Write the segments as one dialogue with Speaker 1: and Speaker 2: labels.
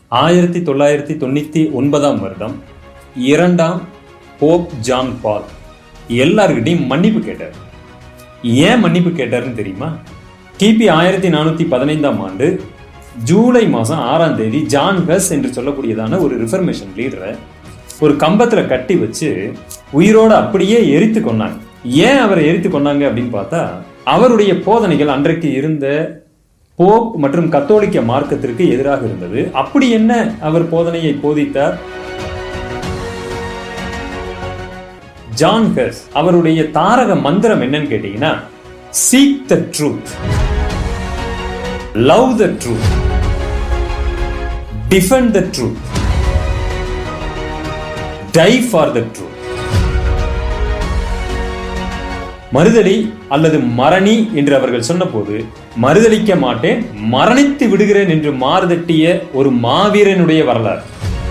Speaker 1: ஆயிரத்தி தொள்ளாயிரத்தி தொண்ணூத்தி ஒன்பதாம் வருடம் இரண்டாம் போப் ஜான் பால் எல்லார்கிட்டையும் மன்னிப்பு கேட்டார் ஏன் மன்னிப்பு கேட்டாருன்னு தெரியுமா கிபி ஆயிரத்தி நானூத்தி பதினைந்தாம் ஆண்டு ஜூலை மாதம் ஆறாம் தேதி ஜான் ஹஸ் என்று சொல்லக்கூடியதான ஒரு ரிஃபர்மேஷன் லீடரை ஒரு கம்பத்துல கட்டி வச்சு உயிரோட அப்படியே எரித்து கொண்டாங்க ஏன் அவரை எரித்து கொண்டாங்க அப்படின்னு பார்த்தா அவருடைய போதனைகள் அன்றைக்கு இருந்த போப் மற்றும் கத்தோலிக்க மார்க்கத்திற்கு எதிராக இருந்தது அப்படி என்ன அவர் போதனையை போதித்தார் ஜான் ஹெஸ் அவருடைய தாரக மந்திரம் என்னன்னு கேட்டீங்கன்னா seek the truth love the truth defend the truth die for the truth மறுதலி அல்லது மரணி என்று அவர்கள் சொன்னபோது மறுதலிக்க மாட்டேன் மரணித்து விடுகிறேன் என்று மாறுதட்டிய ஒரு மாவீரனுடைய வரலாறு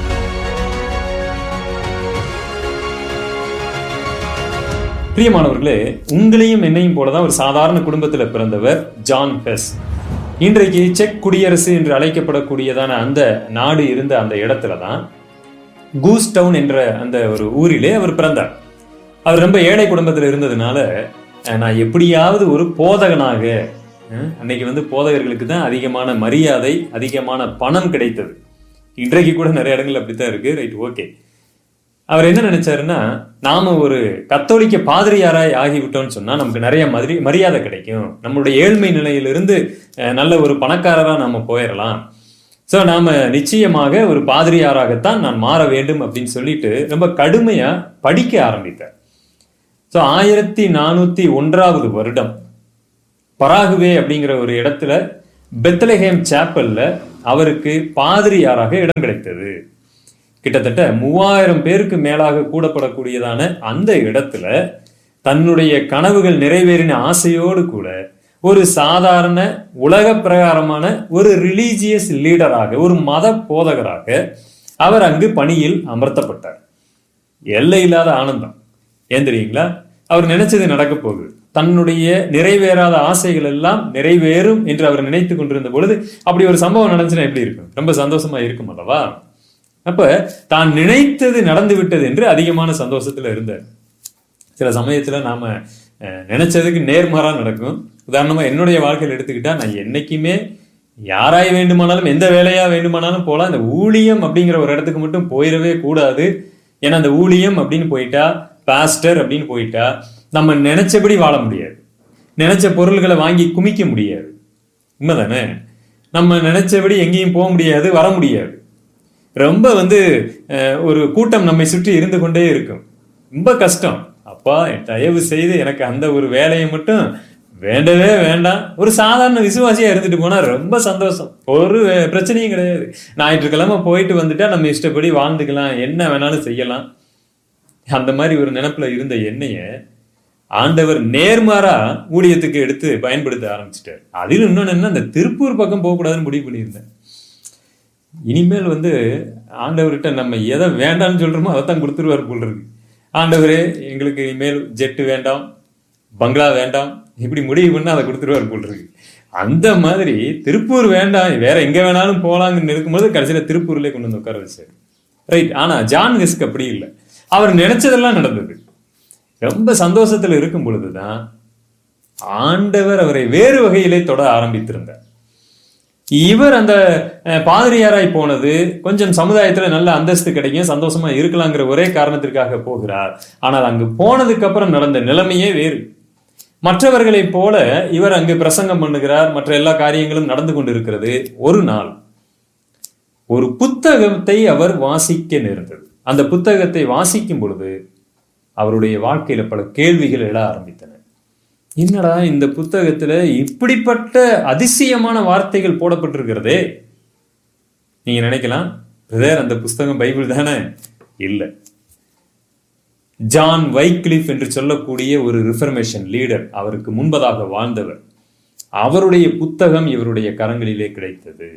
Speaker 1: பிரியமானவர்களே உங்களையும் என்னையும் போலதான் ஒரு சாதாரண குடும்பத்தில் பிறந்தவர் ஜான் ஹெஸ் இன்றைக்கு செக் குடியரசு என்று அழைக்கப்படக்கூடியதான அந்த நாடு இருந்த அந்த இடத்துல தான் கூஸ் டவுன் என்ற அந்த ஒரு ஊரிலே அவர் பிறந்தார் அவர் ரொம்ப ஏழை குடும்பத்தில் இருந்ததுனால அஹ், நான் எப்படியாவது ஒரு போதகனாக அஹ், அன்னைக்கு வந்து போதகர்களுக்கு தான் அதிகமான மரியாதை அதிகமான பணம் கிடைத்தது இன்றைக்கு கூட நிறைய இடங்கள் அப்படித்தான் இருக்கு ரைட் ஓகே அவர் என்ன நினைச்சாருன்னா நாம ஒரு கத்தோலிக்க பாதிரியாராய் ஆகிவிட்டோம்னு சொன்னா நமக்கு நிறைய மாதிரி மரியாதை கிடைக்கும் நம்மளுடைய ஏழ்மை நிலையிலிருந்து அஹ், நல்ல ஒரு பணக்காரரா நாம போயிடலாம் ஸோ நாம நிச்சயமாக ஒரு பாதிரியாராகத்தான் நான் மாற வேண்டும் அப்படின்னு சொல்லிட்டு ரொம்ப கடுமையா படிக்க ஆரம்பித்தார் ஸோ ஆயிரத்தி நானூத்தி ஒன்றாவது வருடம் பராகுவே அப்படிங்கிற ஒரு இடத்துல பெத்லஹேம் சாப்பல்ல அவருக்கு பாதிரியாராக இடம் கிடைத்தது கிட்டத்தட்ட மூவாயிரம் பேருக்கு மேலாக கூடப்படக்கூடியதான அந்த இடத்துல தன்னுடைய கனவுகள் நிறைவேறின ஆசையோடு கூட ஒரு சாதாரண உலக பிரகாரமான ஒரு ரிலீஜியஸ் லீடராக ஒரு மத போதகராக அவர் அங்கு பணியில் அமர்த்தப்பட்டார் எல்லை இல்லாத ஆனந்தம் ஏன் தெரியுங்களா அவர் நினைச்சது நடக்க போகுது தன்னுடைய நிறைவேறாத ஆசைகள் எல்லாம் நிறைவேறும் என்று அவர் நினைத்து கொண்டிருந்த பொழுது அப்படி ஒரு சம்பவம் நடந்துச்சுன்னா எப்படி இருக்கும் ரொம்ப சந்தோஷமா இருக்கும் அல்லவா அப்ப தான் நினைத்தது நடந்து விட்டது என்று அதிகமான சந்தோஷத்துல இருந்தார் சில சமயத்துல நாம அஹ், நினைச்சதுக்கு நேர்மாறா நடக்கும் உதாரணமா என்னுடைய வாழ்க்கையில் எடுத்துக்கிட்டா நான் என்னைக்குமே யாராய் வேண்டுமானாலும் எந்த வேலையா வேண்டுமானாலும் போலாம் இந்த ஊழியம் அப்படிங்கிற ஒரு இடத்துக்கு மட்டும் போயிடவே கூடாது ஏன்னா அந்த ஊழியம் அப்படின்னு போயிட்டா பாஸ்டர் அப்படின்னு போயிட்டா நம்ம நினைச்சபடி வாழ முடியாது நினைச்ச பொருள்களை வாங்கி குமிக்க முடியாது உண்மைதானே நம்ம நினைச்சபடி எங்கேயும் போக முடியாது வர முடியாது ரொம்ப வந்து அஹ், ஒரு கூட்டம் நம்மை சுற்றி இருந்து கொண்டே இருக்கும் ரொம்ப கஷ்டம் அப்பா தயவு செய்து எனக்கு அந்த ஒரு வேலையை மட்டும் வேண்டவே வேண்டாம் ஒரு சாதாரண விசுவாசியா இருந்துட்டு போனா ரொம்ப சந்தோஷம் ஒரு வே- பிரச்சனையும் கிடையாது ஞாயிற்றுக்கிழமை போயிட்டு வந்துட்டா நம்ம இஷ்டப்படி வாழ்ந்துக்கலாம் என்ன வேணாலும் செய்யலாம் அந்த மாதிரி ஒரு நினைப்புல இருந்த எண்ணெய ஆண்டவர் நேர்மாறா ஊழியத்துக்கு எடுத்து பயன்படுத்த ஆரம்பிச்சிட்டார் அதில் இன்னொன்னு என்ன அந்த திருப்பூர் பக்கம் போகக்கூடாதுன்னு முடிவு பண்ணியிருந்தேன் இனிமேல் வந்து ஆண்டவர்கிட்ட நம்ம எதை வேண்டாம்னு சொல்றோமோ அதை தான் கொடுத்துருவார் போல் இருக்கு ஆண்டவரே எங்களுக்கு இனிமேல் ஜெட்டு வேண்டாம் பங்களா வேண்டாம் இப்படி முடிவு பண்ணா அதை கொடுத்துருவார் போல் இருக்கு அந்த மாதிரி திருப்பூர் வேண்டாம் வேற எங்க வேணாலும் போலாங்கன்னு இருக்கும்போது கடைசியில திருப்பூர்லயே கொண்டு வந்து உட்கார வச்சாரு ரைட் ஆனா ஜான் ஹிஸ்க் அப்படி இல்லை அவர் நினைச்சதெல்லாம் நடந்தது ரொம்ப சந்தோஷத்துல இருக்கும் பொழுதுதான் ஆண்டவர் அவரை வேறு வகையிலே தொட ஆரம்பித்திருந்தார் இவர் அந்த அஹ், பாதிரியாராய் போனது கொஞ்சம் சமுதாயத்துல நல்ல அந்தஸ்து கிடைக்கும் சந்தோஷமா இருக்கலாங்கிற ஒரே காரணத்திற்காக போகிறார் ஆனால் அங்கு போனதுக்கு அப்புறம் நடந்த நிலைமையே வேறு மற்றவர்களைப் போல இவர் அங்கு பிரசங்கம் பண்ணுகிறார் மற்ற எல்லா காரியங்களும் நடந்து கொண்டிருக்கிறது ஒரு நாள் ஒரு புத்தகத்தை அவர் வாசிக்க நேர்ந்தது அந்த புத்தகத்தை வாசிக்கும் பொழுது அவருடைய வாழ்க்கையில பல கேள்விகள் எழ ஆரம்பித்தன என்னடா இந்த புத்தகத்துல இப்படிப்பட்ட அதிசயமான வார்த்தைகள் போடப்பட்டிருக்கிறதே நீங்க நினைக்கலாம் பிரதர் அந்த புஸ்தகம் பைபிள் தானே இல்லை ஜான் வைக்லிஃப் என்று சொல்லக்கூடிய ஒரு ரிஃபர்மேஷன் லீடர் அவருக்கு முன்பதாக வாழ்ந்தவர் அவருடைய புத்தகம் இவருடைய கரங்களிலே கிடைத்தது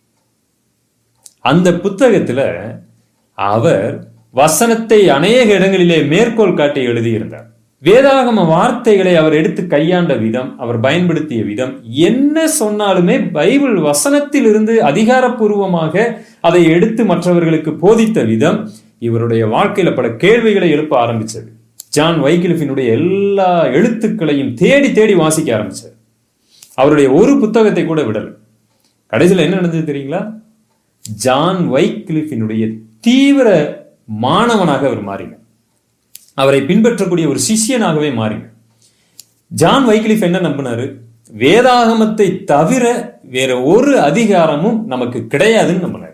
Speaker 1: அந்த புத்தகத்துல அவர் வசனத்தை அநேக இடங்களிலே மேற்கோள் காட்டி எழுதியிருந்தார் வேதாகம வார்த்தைகளை அவர் எடுத்து கையாண்ட விதம் அவர் பயன்படுத்திய விதம் என்ன சொன்னாலுமே பைபிள் வசனத்திலிருந்து அதிகாரப்பூர்வமாக அதை எடுத்து மற்றவர்களுக்கு போதித்த விதம் இவருடைய வாழ்க்கையில பல கேள்விகளை எழுப்ப ஆரம்பிச்சது ஜான் வைகிலிஃபினுடைய எல்லா எழுத்துக்களையும் தேடி தேடி வாசிக்க ஆரம்பிச்சார் அவருடைய ஒரு புத்தகத்தை கூட விடல கடைசியில் என்ன நடந்தது தெரியுங்களா ஜான் வைக்லிஃபினுடைய தீவிர மாணவனாக அவர் மாறினார் அவரை பின்பற்றக்கூடிய ஒரு சிஷ்யனாகவே மாறினார் ஜான் வைக்லிஃப் என்ன நம்பினாரு வேதாகமத்தை தவிர வேற ஒரு அதிகாரமும் நமக்கு கிடையாதுன்னு நம்பினார்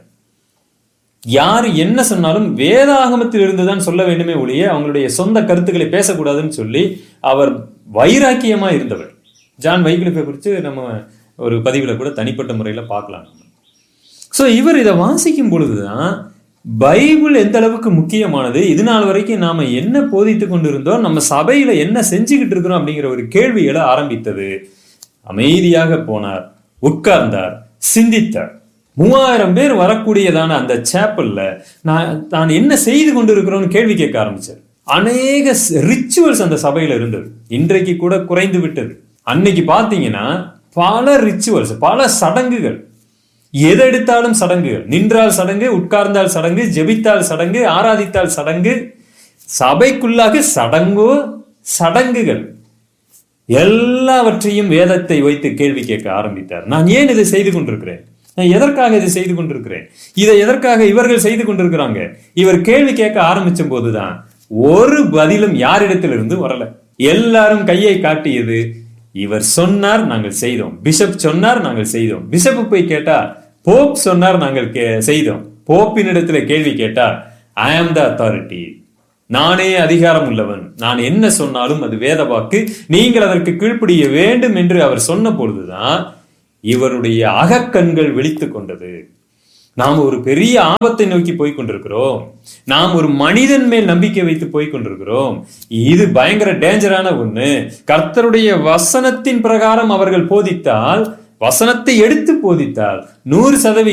Speaker 1: யார் என்ன சொன்னாலும் வேதாகமத்தில் இருந்து தான் சொல்ல வேண்டுமே ஒழிய அவங்களுடைய சொந்த கருத்துக்களை பேசக்கூடாதுன்னு சொல்லி அவர் வைராக்கியமா இருந்தவர் ஜான் வைக்லிஃபை குறித்து நம்ம ஒரு பதிவில் கூட தனிப்பட்ட முறையில் பார்க்கலாம் நம்ம ஸோ இவர் இதை வாசிக்கும் பொழுதுதான் பைபிள் எந்த அளவுக்கு முக்கியமானது இது நாள் வரைக்கும் நாம என்ன போதித்து கொண்டிருந்தோம் நம்ம சபையில என்ன செஞ்சுக்கிட்டு இருக்கிறோம் அப்படிங்கிற ஒரு கேள்வி எழ ஆரம்பித்தது அமைதியாக போனார் உட்கார்ந்தார் சிந்தித்தார் மூவாயிரம் பேர் வரக்கூடியதான அந்த சேப்பல்ல நான் நான் என்ன செய்து கொண்டிருக்கிறோம்னு கேள்வி கேட்க ஆரம்பிச்சார் அநேக ரிச்சுவல்ஸ் அந்த சபையில இருந்தது இன்றைக்கு கூட குறைந்து விட்டது அன்னைக்கு பாத்தீங்கன்னா பல ரிச்சுவல்ஸ் பல சடங்குகள் எதை எடுத்தாலும் சடங்குகள் நின்றால் சடங்கு உட்கார்ந்தால் சடங்கு ஜெபித்தால் சடங்கு ஆராதித்தால் சடங்கு சபைக்குள்ளாக சடங்கோ சடங்குகள் எல்லாவற்றையும் வேதத்தை வைத்து கேள்வி கேட்க ஆரம்பித்தார் நான் ஏன் இதை செய்து கொண்டிருக்கிறேன் நான் எதற்காக இதை செய்து கொண்டிருக்கிறேன் இதை எதற்காக இவர்கள் செய்து கொண்டிருக்கிறாங்க இவர் கேள்வி கேட்க ஆரம்பிச்ச போதுதான் ஒரு பதிலும் யாரிடத்திலிருந்து வரல எல்லாரும் கையை காட்டியது இவர் சொன்னார் நாங்கள் செய்தோம் பிஷப் சொன்னார் நாங்கள் செய்தோம் பிஷப் போய் கேட்டா போப் சொன்னார் நாங்கள் செய்தோம் போப்பினிடத்துல கேள்வி கேட்டா ஐ ஆம் த அத்தாரிட்டி நானே அதிகாரம் உள்ளவன் நான் என்ன சொன்னாலும் அது வேத வாக்கு நீங்கள் அதற்கு கீழ்ப்படிய வேண்டும் என்று அவர் சொன்ன பொழுதுதான் இவருடைய அகக்கண்கள் விழித்து கொண்டது நாம் ஒரு பெரிய ஆபத்தை நோக்கி போய் கொண்டிருக்கிறோம் நாம் ஒரு மனிதன் மேல் நம்பிக்கை வைத்து போய் கொண்டிருக்கிறோம் இது பயங்கர டேஞ்சரான ஒண்ணு கர்த்தருடைய வசனத்தின் பிரகாரம் அவர்கள் போதித்தால் வசனத்தை எடுத்து போதித்தால் நூறு சதவீதம்